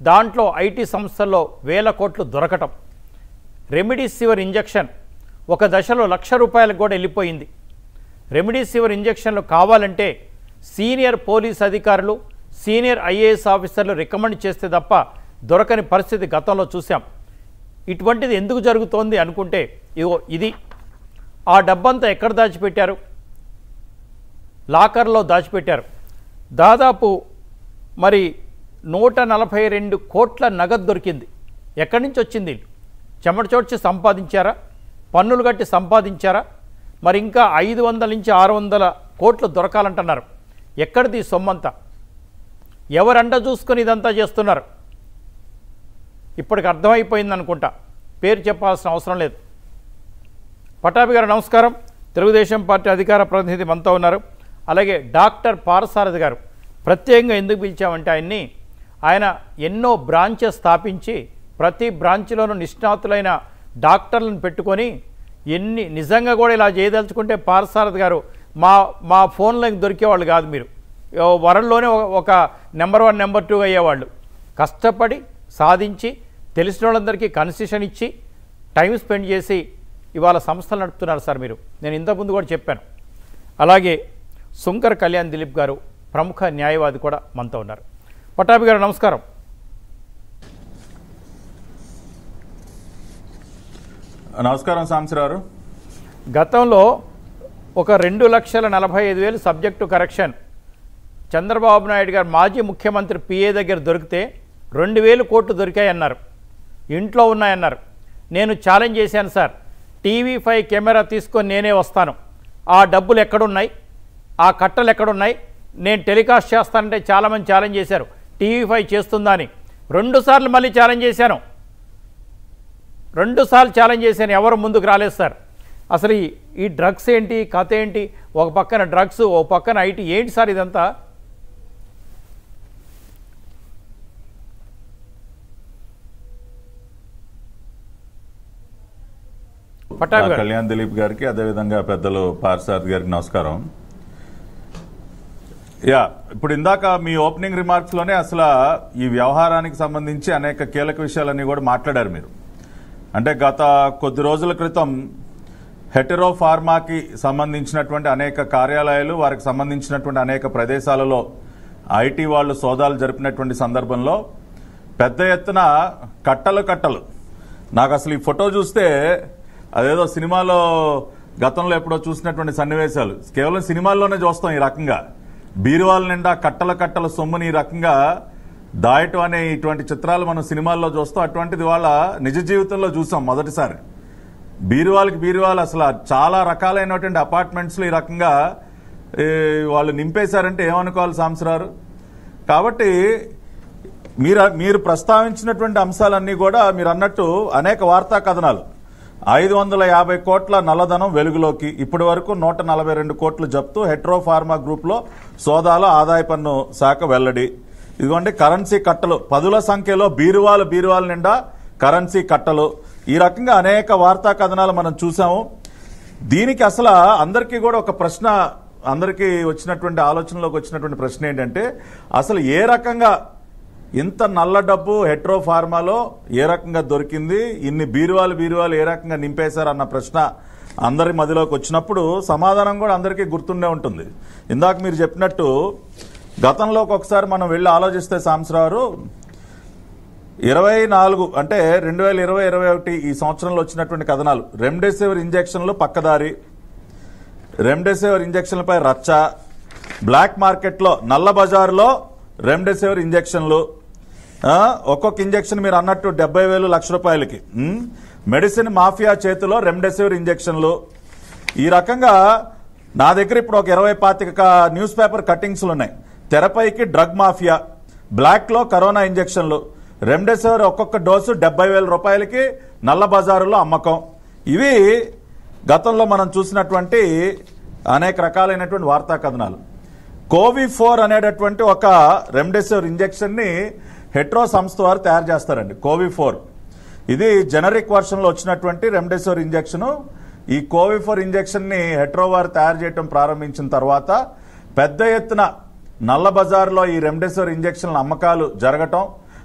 దాంట్లో ఐటీ సంస్థల్లో వేల కోట్లు దొరకటం రెమిడీసివర్ ఇంజెక్షన్ ఒక దశలో లక్ష రూపాయలకు కూడా వెళ్ళిపోయింది రెమిడీసివర్ ఇంజెక్షన్లు కావాలంటే సీనియర్ పోలీస్ అధికారులు సీనియర్ ఐఏఎస్ ఆఫీసర్లు రికమెండ్ చేస్తే తప్ప దొరకని పరిస్థితి గతంలో చూసాం ఇటువంటిది ఎందుకు జరుగుతోంది అనుకుంటే ఇగో ఇది ఆ డబ్బంతా ఎక్కడ దాచిపెట్టారు లాకర్లో దాచిపెట్టారు దాదాపు మరి నూట నలభై రెండు కోట్ల నగదు దొరికింది ఎక్కడి నుంచి వచ్చింది వీళ్ళు? చెమట చోడ్చి సంపాదించారా పన్నులు కట్టి సంపాదించారా మరి ఇంకా ఐదు వందల నుంచి ఆరు వందల కోట్లు దొరకాలంటున్నారు ఎక్కడిది ఈ సొమ్మంతా ఎవరంట చూసుకొని ఇదంతా చేస్తున్నారు ఇప్పటికి అర్థమైపోయింది అనుకుంటా పేరు చెప్పాల్సిన అవసరం లేదు పటాభి గారు నమస్కారం తెలుగుదేశం పార్టీ అధికార ప్రతినిధి మనతో ఉన్నారు అలాగే డాక్టర్ పారసారథి గారు ప్రత్యేకంగా ఎందుకు పిలిచామంటే ఆయన్ని ఆయన ఎన్నో బ్రాంచెస్ స్థాపించి ప్రతి బ్రాంచ్లోనూ నిష్ణాతులైన డాక్టర్లను పెట్టుకొని ఎన్ని నిజంగా కూడా ఇలా చేయదలుచుకుంటే పారసారథి గారు మా మా ఫోన్లోకి దొరికేవాళ్ళు కాదు మీరు ఓ వరల్డ్లోనే ఒక- ఒక నెంబర్ వన్ నెంబర్ టూ అయ్యేవాళ్ళు కష్టపడి సాధించి తెలిసిన వాళ్ళందరికీ కన్సెషన్ ఇచ్చి టైం స్పెండ్ చేసి ఇవాళ సంస్థలు నడుపుతున్నారు సార్ మీరు నేను ఇంతకుముందు కూడా చెప్పాను అలాగే శంకర్ కళ్యాణ్ దిలీప్ గారు ప్రముఖ న్యాయవాది కూడా మనతో ఉన్నారు పట్టాభి గారు నమస్కారం నమస్కారం సాంబశివరావు గతంలో ఒక రెండు లక్షల నలభై ఐదు వేలు సబ్జెక్టు కరెక్షన్ చంద్రబాబు నాయుడు గారు మాజీ ముఖ్యమంత్రి పిఏ దగ్గర దొరికితే రెండు వేలు కోట్లు దొరికాయన్నారు ఇంట్లో ఉన్నాయన్నారు నేను ఛాలెంజ్ చేశాను సార్ టీవీ ఫైవ్ కెమెరా తీసుకొని నేనే వస్తాను ఆ డబ్బులు ఎక్కడున్నాయి ఆ కట్టలు ఎక్కడున్నాయి నేను టెలికాస్ట్ చేస్తానంటే చాలామంది ఛాలెంజ్ చేశారు టీవీ ఫైవ్ చేస్తుందా అని రెండుసార్లు మళ్ళీ ఛాలెంజ్ చేశాను రెండుసార్లు ఛాలెంజ్ చేశాను ఎవరు ముందుకు రాలేదు సార్ అసలు ఈ ఈ డ్రగ్స్ ఏంటి కథ ఏంటి ఒక పక్కన డ్రగ్స్ ఒక పక్కన ఐటీ ఏంటి సార్ ఇదంతా పట్టాభి గారు కళ్యాణ్ దిలీప్ గారికి అదేవిధంగా పెద్దలు పార్సాద్ గారికి నమస్కారం యా ఇప్పుడు ఇందాక మీ ఓపెనింగ్ రిమార్క్స్ లోనే అసలు ఈ వ్యవహారానికి సంబంధించి అనేక కీలక విషయాలన్నీ కూడా మాట్లాడారు మీరు అంటే గత కొద్ది రోజుల క్రితం హెటరో ఫార్మాకి సంబంధించినటువంటి అనేక కార్యాలయాలు వారికి సంబంధించినటువంటి అనేక ప్రదేశాలలో ఐటీ వాళ్ళు సోదాలు జరిపినటువంటి సందర్భంలో పెద్ద ఎత్తున కట్టలు కట్టలు నాకు అసలు ఈ ఫోటో చూస్తే అదేదో సినిమాలో గతంలో ఎప్పుడో చూసినటువంటి సన్నివేశాలు కేవలం సినిమాల్లోనే చూస్తాం ఈ రకంగా బీరువాల నిండా కట్టల కట్టల సొమ్ముని ఈ రకంగా దాయటం అనే ఇటువంటి చిత్రాలు మనం సినిమాల్లో చూస్తాం అటువంటిది వాళ్ళ నిజ జీవితంలో చూసాం మొదటిసారి బీరువాలకి బీరువాలు అసలు చాలా రకాలైనటువంటి అపార్ట్మెంట్స్లో ఈ రకంగా ఏ, వాళ్ళు నింపేశారంటే ఏమనుకోవాలి సాంసరారు కాబట్టి మీరు మీరు ప్రస్తావించినటువంటి అంశాలన్నీ కూడా మీరు అన్నట్టు అనేక వార్తా కథనాలు ఐదు వందల యాభై కోట్ల నల్లధనం వెలుగులోకి ఇప్పటి వరకు నూట నలభై రెండు కోట్లు జప్తు హెట్రో ఫార్మా గ్రూప్లో సోదాలో ఆదాయ పన్ను శాఖ వెల్లడి ఇదిగోండి కరెన్సీ కట్టలు పదుల సంఖ్యలో బీరువాలు బీరువాల నిండా కరెన్సీ కట్టలు ఈ రకంగా అనేక వార్తా కథనాలు మనం చూసాము దీనికి అసలు అందరికీ కూడా ఒక ప్రశ్న అందరికీ వచ్చినటువంటి ఆలోచనలోకి వచ్చినటువంటి ప్రశ్న ఏంటంటే అసలు ఏ రకంగా ఇంత నల్ల డబ్బు హెట్రో ఫార్మాలో ఏ రకంగా దొరికింది ఇన్ని బీరువాలు బీరువాలు ఏ రకంగా నింపేశారు అన్న ప్రశ్న అందరి మదిలోకి వచ్చినప్పుడు సమాధానం కూడా అందరికీ గుర్తుండే ఉంటుంది ఇందాక మీరు చెప్పినట్టు గతంలోకి ఒకసారి మనం వెళ్ళి ఆలోచిస్తే సాంసరావు ఇరవై నాలుగు అంటే రెండు వేల ఇరవై ఇరవై ఒకటి ఈ సంవత్సరంలో వచ్చినటువంటి కథనాలు రెమ్డెసివిర్ ఇంజెక్షన్లు పక్కదారి రెమ్డెసివిర్ ఇంజెక్షన్లపై రచ్చ బ్లాక్ మార్కెట్లో నల్ల బజారులో రెమ్డెసివిర్ ఇంజెక్షన్లు ఆ, ఒక్కొక్క ఇంజెక్షన్ మీరు అన్నట్టు డెబ్బై వేలు లక్ష రూపాయలకి ఉమ్, మెడిసిన్ మాఫియా చేతిలో రెమ్డెసివిర్ ఇంజెక్షన్లు ఈ రకంగా నా దగ్గర ఇప్పుడు ఒక ఇరవై పాతిక క- న్యూస్ పేపర్ కట్టింగ్స్లు ఉన్నాయి తెరపైకి డ్రగ్ మాఫియా బ్లాక్లో కరోనా ఇంజెక్షన్లు రెమ్డెసివిర్ ఒక్కొక్క డోసు డెబ్బై వేల రూపాయలకి నల్ల బజారులో అమ్మకం ఇవి గతంలో మనం చూసినటువంటి అనేక రకాలైనటువంటి వార్తా కథనాలు కోవి ఫోర్ అనేటటువంటి ఒక రెమ్డెసివిర్ ఇంజెక్షన్ ని హెట్రో సంస్థ వారు తయారు చేస్తారండి కోవి ఫోర్ ఇది జనరిక్ వర్షన్లో వచ్చినటువంటి రెమ్డెసివిర్ ఇంజెక్షన్ ఈ కోవి ఫోర్ ఇంజెక్షన్ ని హెట్రో వారు తయారు చేయడం ప్రారంభించిన తర్వాత పెద్ద ఎత్తున నల్ల బజార్లో ఈ రెమ్డెసివిర్ ఇంజెక్షన్ల అమ్మకాలు జరగటం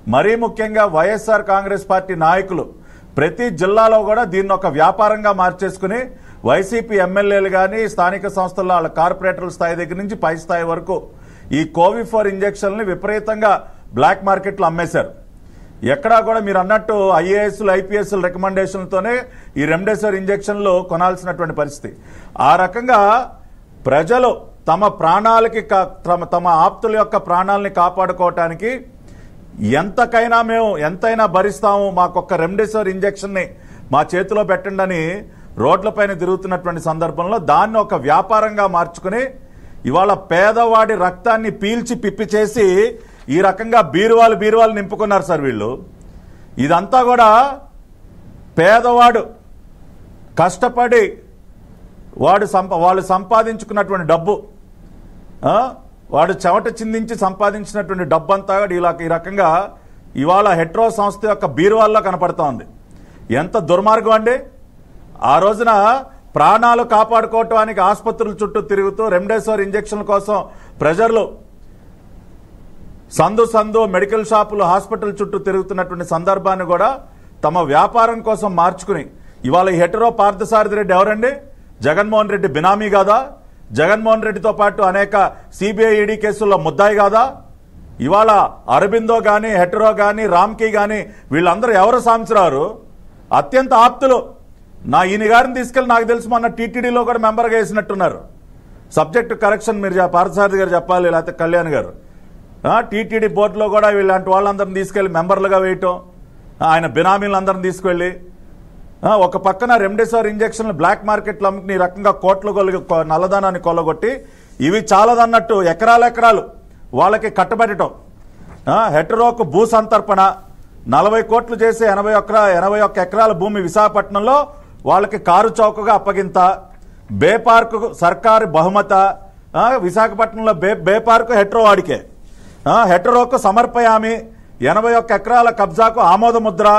మరీ ముఖ్యంగా వైఎస్ఆర్ కాంగ్రెస్ పార్టీ నాయకులు ప్రతి జిల్లాలో కూడా దీన్ని ఒక వ్యాపారంగా మార్చేసుకుని వైసీపీ ఎమ్మెల్యేలు కానీ స్థానిక సంస్థల్లో వాళ్ళ కార్పొరేటర్ల స్థాయి దగ్గర నుంచి పై స్థాయి వరకు ఈ కోవిడ్ ఫోర్ ఇంజక్షన్ని విపరీతంగా బ్లాక్ మార్కెట్లో అమ్మేశారు ఎక్కడా కూడా మీరు అన్నట్టు ఐఏఎస్లు ఐపీఎస్లు రికమెండేషన్లతోనే ఈ రెమ్డెసివిర్ ఇంజక్షన్లు కొనాల్సినటువంటి పరిస్థితి ఆ రకంగా ప్రజలు తమ ప్రాణాలకి కా- తమ తమ ఆప్తుల యొక్క ప్రాణాలని కాపాడుకోవటానికి ఎంతకైనా మేము ఎంతైనా భరిస్తాము మాకొక్క రెమ్డెసివిర్ ఇంజక్షన్ని మా చేతిలో పెట్టండి అని రోడ్లపైన తిరుగుతున్నటువంటి సందర్భంలో దాన్ని ఒక వ్యాపారంగా మార్చుకుని ఇవాళ పేదవాడి రక్తాన్ని పీల్చి పిప్పి చేసి ఈ రకంగా బీరువాలు బీరువాలు నింపుకున్నారు సార్ వీళ్ళు ఇదంతా కూడా పేదవాడు కష్టపడి వాడు సంప వాళ్ళు సంపాదించుకున్నటువంటి డబ్బు ఆ? వాడు చెమట చిందించి సంపాదించినటువంటి డబ్బు అంతా కూడా ఇలా ఈ రకంగా ఇవాళ హెట్రో సంస్థ యొక్క బీరువాల్లో కనపడతా ఉంది ఎంత దుర్మార్గం అండి ఆ రోజున ప్రాణాలు కాపాడుకోవటానికి ఆసుపత్రుల చుట్టూ తిరుగుతూ రెమ్డెసివిర్ ఇంజక్షన్ల కోసం ప్రజలు సందు సందు మెడికల్ షాపులు హాస్పిటల్ చుట్టూ తిరుగుతున్నటువంటి సందర్భాన్ని కూడా తమ వ్యాపారం కోసం మార్చుకుని ఇవాళ ఈ హెటరో పార్థసారథి రెడ్డి ఎవరండి జగన్మోహన్ రెడ్డి బినామీ కాదా జగన్మోహన్ రెడ్డితో పాటు అనేక సిబిఐ ఈడీ కేసుల్లో ముద్దాయి కాదా ఇవాళ అరబిందో కానీ హెటరో కానీ రామ్కి కానీ వీళ్ళందరూ ఎవరు సాంసరారు అత్యంత ఆప్తులు నా ఈయన గారిని తీసుకెళ్ళి నాకు తెలుసు మొన్న టీటీడీలో కూడా మెంబర్గా వేసినట్టున్నారు సబ్జెక్ట్ కరెక్షన్ మీరు చెప్- పార్థసారథి గారు చెప్పాలి లేకపోతే కళ్యాణ్ గారు టీటీడీ బోర్డులో కూడా వీళ్ళంటి వాళ్ళందరిని తీసుకెళ్లి మెంబర్లుగా వేయటం ఆ, ఆయన బినామీలందరిని తీసుకెళ్లి ఆ, ఒక పక్కన రెమ్డెసివిర్ ఇంజక్షన్లు బ్లాక్ మార్కెట్లో అమ్ముకుని ఈ రకంగా కోట్ల కొలు కొ- నల్లధనాన్ని కొల్లగొట్టి ఇవి చాలదన్నట్టు ఎకరాల ఎకరాలు వాళ్ళకి కట్టబెట్టడం ఆ, హెటరోకు భూ సంతర్పణ నలభై కోట్లు చేసి ఎనభై ఒక్క ఎనభై ఒక్క ఎకరాల భూమి విశాఖపట్నంలో వాళ్ళకి కారు చౌకగా అప్పగింత బే పార్కు సర్కారు బహుమత ఆ, విశాఖపట్నంలో బే బే పార్కు హెట్రో వాడికే ఆ, హెటరోకు సమర్పయామి ఎనభై ఒక్క ఎకరాల కబ్జాకు ఆమోద ముద్ర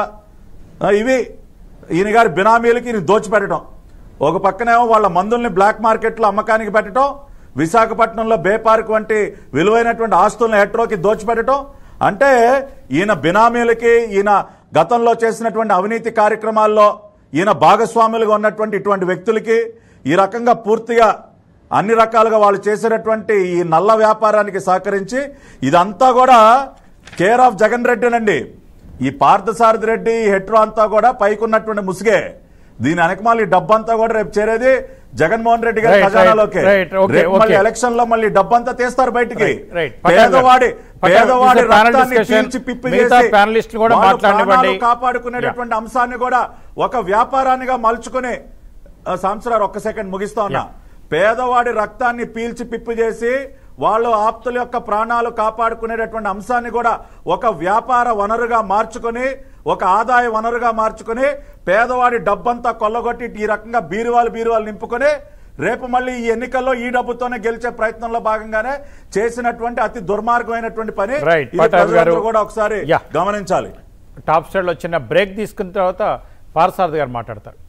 ఆ, ఇవి ఈయన గారి బినామీలకి ఈయన దోచిపెట్టడం ఒక పక్కనేమో వాళ్ళ మందుల్ని బ్లాక్ మార్కెట్లో అమ్మకానికి పెట్టడం విశాఖపట్నంలో బే పార్క్ వంటి విలువైనటువంటి ఆస్తులను హెట్రోకి దోచిపెట్టడం అంటే ఈయన బినామీలకి ఈయన గతంలో చేసినటువంటి అవినీతి కార్యక్రమాల్లో ఈయన భాగస్వాములుగా ఉన్నటువంటి ఇటువంటి వ్యక్తులకి ఈ రకంగా పూర్తిగా అన్ని రకాలుగా వాళ్ళు చేసినటువంటి ఈ నల్ల వ్యాపారానికి సహకరించి ఇదంతా కూడా కేర్ ఆఫ్ జగన్ రెడ్డినండి ఈ పార్థసారథి రెడ్డి ఈ హెట్రో అంతా కూడా పైకున్నటువంటి ముసుగే దీని వెనకమాల ఈ డబ్బంతా కూడా రేపు చేరేది జగన్మోహన్ రెడ్డి గారి Right, right, ఖజానాలోకి right, okay, రేపు మళ్ళీ okay. ఎలక్షన్ లో మళ్ళీ డబ్బంతా తీస్తారు బయటికి Right, right. పటాన్ గారు. పేదవాడి పటాన్, పేదవాడి this is a panel రక్తాన్ని discussion. పీల్చి పిప్పి మిగతా చేసి panelists కూడా వాళ్ళ మాట్లాడనివ్వండి. ప్రాణాలు కాపాడుకునేటటువంటి అంశాన్ని కూడా ఒక వ్యాపారానిగా మలుచుకుని ఆ, సంవత్సరాలు ఒక్క సెకండ్ ముగిస్తా ఉన్నా పేదవాడి రక్తాన్ని పీల్చి పిప్పి చేసి వాళ్ళు ఆప్తుల యొక్క ప్రాణాలు కాపాడుకునేటటువంటి అంశాన్ని కూడా ఒక వ్యాపార వనరుగా మార్చుకొని ఒక ఆదాయ వనరుగా మార్చుకొని పేదవాడి డబ్బంతా కొల్లగొట్టి ఈ రకంగా బీరువాలు బీరువాలు నింపుకొని రేపు మళ్ళీ ఈ ఎన్నికల్లో ఈ డబ్బుతోనే గెలిచే ప్రయత్నంలో భాగంగానే చేసినటువంటి అతి దుర్మార్గమైనటువంటి పని Right. ఇది పటాన్ గారు. ప్రజలందరూ కూడా ఒకసారి Yeah. గమనించాలి టాప్ స్టేడ్లో చిన్న బ్రేక్ తీసుకున్న తర్వాత పార్సారథి గారు మాట్లాడతారు